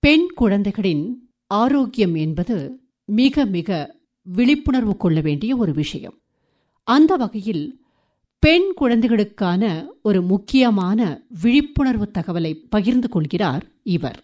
பெண் குழந்தைகளின் ஆரோக்கியம் என்பது மிக மிக விழிப்புணர்வு கொள்ள வேண்டிய ஒரு விஷயம் அந்த வகையில் பெண் குழந்தைகளுக்கான ஒரு முக்கியமான விழிப்புணர்வு தகவலை பகிர்ந்து கொள்கிறார் இவர்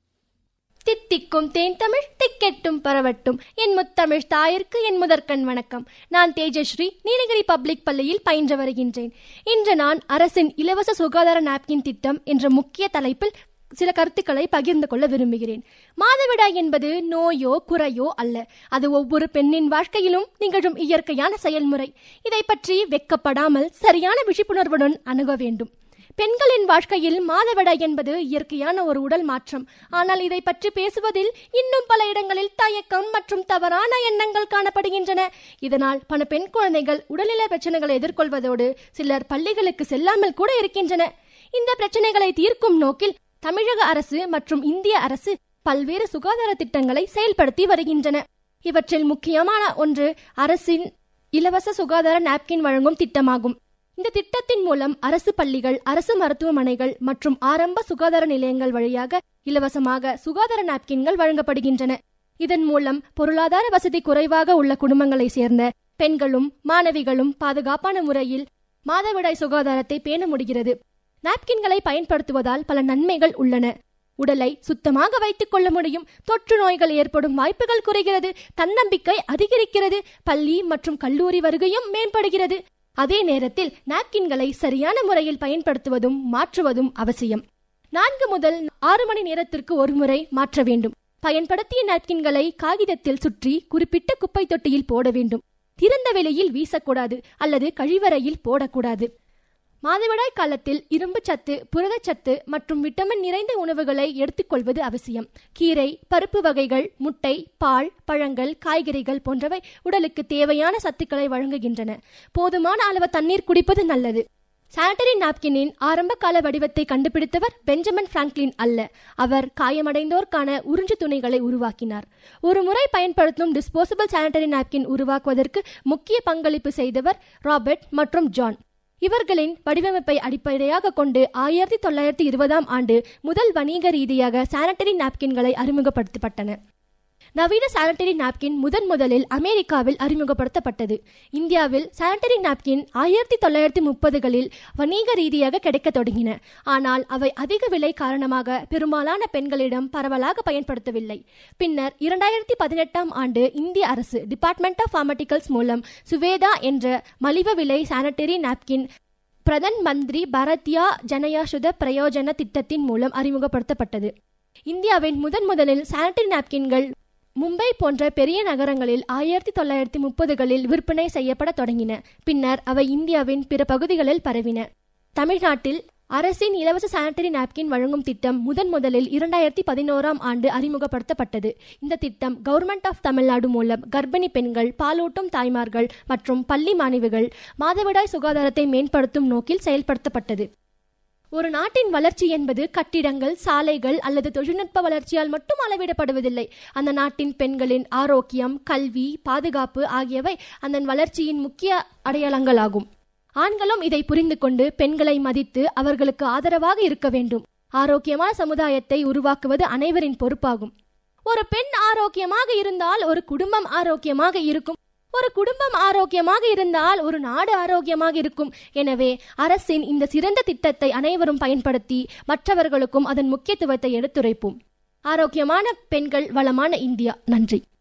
தித்திக்கும் தேன் தமிழ் திக்கெட்டும் பரவட்டும் என் முத்தமிழ் தாயிற்கு என் முதற்கண் வணக்கம் நான் தேஜஸ்ரீ நீலகிரி பப்ளிக் பள்ளியில் பயின்று வருகின்றேன் இன்று நான் அரசின் இலவச சுகாதார நாப்கின் திட்டம் என்ற முக்கிய தலைப்பில் சில கருத்துக்களை பகிர்ந்து கொள்ள விரும்புகிறேன் மாதவிடாய் என்பது நோயோ குறையோ அல்ல அது ஒவ்வொரு பெண்ணின் வாழ்க்கையிலும் நிகழும் இயற்கையான செயல்முறை இதை பற்றி வெக்கப்படாமல் சரியான விழிப்புணர்வுடன் அணுக வேண்டும் பெண்களின் வாழ்க்கையில் மாதவிடாய் என்பது இயற்கையான ஒரு உடல் மாற்றம் ஆனால் இதை பற்றி பேசுவதில் இன்னும் பல இடங்களில் தயக்கம் மற்றும் தவறான எண்ணங்கள் காணப்படுகின்றன இதனால் பல பெண் குழந்தைகள் உடல்நல பிரச்சனைகளை எதிர்கொள்வதோடு சிலர் பள்ளிகளுக்கு செல்லாமல் கூட இருக்கின்றன இந்த பிரச்சனைகளை தீர்க்கும் நோக்கில் தமிழக அரசு மற்றும் இந்திய அரசு பல்வேறு சுகாதார திட்டங்களை செயல்படுத்தி வருகின்றன இவற்றில் முக்கியமான ஒன்று அரசின் இலவச சுகாதார நாப்கின் வழங்கும் திட்டமாகும் இந்த திட்டத்தின் மூலம் அரசு பள்ளிகள் அரசு மருத்துவமனைகள் மற்றும் ஆரம்ப சுகாதார நிலையங்கள் வழியாக இலவசமாக சுகாதார நாப்கின்கள் வழங்கப்படுகின்றன இதன் மூலம் பொருளாதார வசதி குறைவாக உள்ள குடும்பங்களை சேர்ந்த பெண்களும் மாணவிகளும் பாதுகாப்பான முறையில் மாதவிடாய் சுகாதாரத்தை பேண முடிகிறது நாப்கின்களை பயன்படுத்துவதால் பல நன்மைகள் உள்ளன உடலை சுத்தமாக வைத்துக் கொள்ள முடியும் தொற்று நோய்கள் ஏற்படும் வாய்ப்புகள் குறைகிறது தன்னம்பிக்கை அதிகரிக்கிறது பள்ளி மற்றும் கல்லூரி வருகையும் மேம்படுகிறது அதே நேரத்தில் நாப்கின்களை சரியான முறையில் பயன்படுத்துவதும் மாற்றுவதும் அவசியம் நான்கு முதல் ஆறு மணி நேரத்திற்கு ஒரு முறை மாற்ற வேண்டும் பயன்படுத்திய நாப்கின்களை காகிதத்தில் சுற்றி குறிப்பிட்ட குப்பை தொட்டியில் போட வேண்டும் திறந்த வெளியில் வீசக்கூடாது அல்லது கழிவறையில் போடக்கூடாது மாதவிடாய் காலத்தில் இரும்பு சத்து புரதச்சத்து மற்றும் விட்டமின் நிறைந்த உணவுகளை எடுத்துக்கொள்வது அவசியம் கீரை பருப்பு வகைகள் முட்டை பால் பழங்கள் காய்கறிகள் போன்றவை உடலுக்கு தேவையான சத்துக்களை வழங்குகின்றன போதுமான அளவு தண்ணீர் குடிப்பது நல்லது சானிட்டரி நாப்கினின் ஆரம்ப கால வடிவத்தை கண்டுபிடித்தவர் பெஞ்சமின் பிராங்க்லின் அல்ல அவர் காயமடைந்தோர்க்கான உறிஞ்சு துணிகளை உருவாக்கினார் ஒரு முறை பயன்படுத்தும் டிஸ்போசபிள் சானிட்டரி நாப்கின் உருவாக்குவதற்கு முக்கிய பங்களிப்பு செய்தவர் ராபர்ட் மற்றும் ஜான் இவர்களின் வடிவமைப்பை அடிப்படையாக கொண்டு ஆயிரத்தி தொள்ளாயிரத்தி இருபதாம் ஆண்டு முதல் வணிக ரீதியாக சானிட்டரி நாப்கின்களை அறிமுகப்படுத்தப்பட்டன நவீன சானிட்டரி நாப்கின் முதன் முதலில் அமெரிக்காவில் அறிமுகப்படுத்தப்பட்டது இந்தியாவில் சானிட்டரி நாப்கின் ஆயிரத்தி தொள்ளாயிரத்தி முப்பதுகளில் வணிக ரீதியாக கிடைக்கத் தொடங்கின ஆனால் அவை அதிக விலை காரணமாக பெரும்பாலான பெண்களிடம் பரவலாக பயன்படுத்தவில்லை பின்னர் இரண்டாயிரத்தி பதினெட்டாம் ஆண்டு இந்திய அரசு டிபார்ட்மெண்ட் ஆஃப் பார்மட்டிகல்ஸ் மூலம் சுவேதா என்ற மலிவு விலை சானிட்டரி நாப்கின் பிரதன் மந்திரி பாரதியா ஜனயாசுத பிரயோஜன திட்டத்தின் மூலம் அறிமுகப்படுத்தப்பட்டது இந்தியாவின் முதன் முதலில் சானிட்டரி நாப்கின்கள் மும்பை போன்ற பெரிய நகரங்களில் ஆயிரத்தி தொள்ளாயிரத்தி முப்பதுகளில் விற்பனை செய்யப்பட தொடங்கின பின்னர் அவை இந்தியாவின் பிற பகுதிகளில் பரவின தமிழ்நாட்டில் அரசின் இலவச சானிட்டரி நாப்கின் வழங்கும் திட்டம் முதன் முதலில் இரண்டாயிரத்தி பதினோராம் ஆண்டு அறிமுகப்படுத்தப்பட்டது இந்த திட்டம் கவர்மெண்ட் ஆஃப் தமிழ்நாடு மூலம் கர்ப்பிணி பெண்கள் பாலூட்டும் தாய்மார்கள் மற்றும் பள்ளி மாணவிகள் மாதவிடாய் சுகாதாரத்தை மேம்படுத்தும் நோக்கில் செயல்படுத்தப்பட்டது ஒரு நாட்டின் வளர்ச்சி என்பது கட்டிடங்கள் சாலைகள் அல்லது தொழில்நுட்ப வளர்ச்சியால் மட்டும் அளவிடப்படுவதில்லை அந்த நாட்டின் பெண்களின் ஆரோக்கியம் கல்வி பாதுகாப்பு ஆகியவை அந்த வளர்ச்சியின் முக்கிய அடையாளங்களாகும் ஆண்களும் இதை புரிந்து கொண்டு பெண்களை மதித்து அவர்களுக்கு ஆதரவாக இருக்க வேண்டும் ஆரோக்கியமான சமுதாயத்தை உருவாக்குவது அனைவரின் பொறுப்பாகும் ஒரு பெண் ஆரோக்கியமாக இருந்தால் ஒரு குடும்பம் ஆரோக்கியமாக இருக்கும் ஒரு குடும்பம் ஆரோக்கியமாக இருந்தால் ஒரு நாடு ஆரோக்கியமாக இருக்கும் எனவே அரசின் இந்த சிறந்த திட்டத்தை அனைவரும் பயன்படுத்தி மற்றவர்களுக்கும் அதன் முக்கியத்துவத்தை எடுத்துரைப்போம் ஆரோக்கியமான பெண்கள் வளமான இந்தியா நன்றி